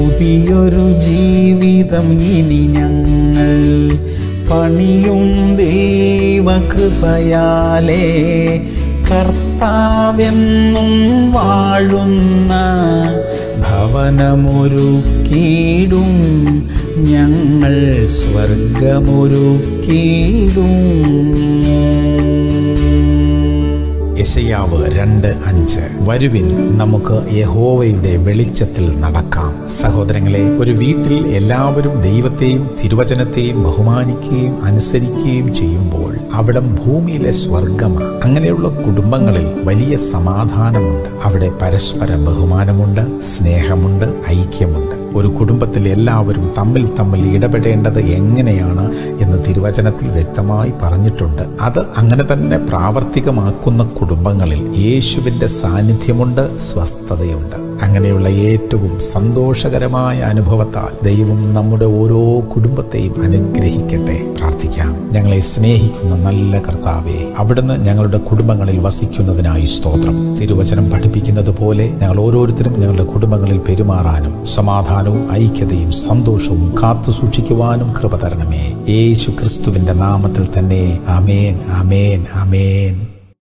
പുതിയൊരു ജീവിതം ഇനി ഞങ്ങൾ പണിയും ദൈവകൃപയാലേ കർത്താവെന്നും വാഴുന്ന ഭവനമൊരുക്കിയിടും ഞങ്ങൾ സ്വർഗമൊരുക്കിയിടും യശയാവ് രണ്ട് അഞ്ച് വരുവിൻ നമുക്ക് യഹോവയുടെ വെളിച്ചത്തിൽ നടക്കാം സഹോദരങ്ങളെ ഒരു വീട്ടിൽ എല്ലാവരും ദൈവത്തെയും തിരുവചനത്തെയും ബഹുമാനിക്കുകയും അനുസരിക്കുകയും ചെയ്യുമ്പോൾ അവിടം ഭൂമിയിലെ സ്വർഗമാണ് അങ്ങനെയുള്ള കുടുംബങ്ങളിൽ വലിയ സമാധാനമുണ്ട് അവിടെ പരസ്പര ബഹുമാനമുണ്ട് സ്നേഹമുണ്ട് ഐക്യമുണ്ട് ഒരു കുടുംബത്തിൽ എല്ലാവരും തമ്മിൽ തമ്മിൽ ഇടപെടേണ്ടത് എങ്ങനെയാണ് എന്ന് തിരുവചനത്തിൽ വ്യക്തമായി പറഞ്ഞിട്ടുണ്ട് അത് അങ്ങനെ തന്നെ പ്രാവർത്തികമാക്കുന്ന കുടുംബങ്ങളിൽ യേശുവിൻ്റെ സാന്നിധ്യമുണ്ട് സ്വസ്ഥതയുണ്ട് അങ്ങനെയുള്ള ഏറ്റവും സന്തോഷകരമായ അനുഭവത്താൽ ദൈവം നമ്മുടെ ഓരോ കുടുംബത്തെയും അനുഗ്രഹിക്കട്ടെ പ്രാർത്ഥിക്കാം ഞങ്ങളെ സ്നേഹിക്കുന്ന നല്ല കർത്താവെ അവിടുന്ന് ഞങ്ങളുടെ കുടുംബങ്ങളിൽ വസിക്കുന്നതിനായി സ്തോത്രം തിരുവചനം പഠിപ്പിക്കുന്നത് പോലെ ഞങ്ങൾ ഓരോരുത്തരും ഞങ്ങളുടെ കുടുംബങ്ങളിൽ പെരുമാറാനും സമാധാനവും ഐക്യതയും സന്തോഷവും കാത്തു സൂക്ഷിക്കുവാനും കൃപ തരണമേ യേശു ക്രിസ്തുവിന്റെ നാമത്തിൽ തന്നെ അമേൻ അമേൻ അമേൻ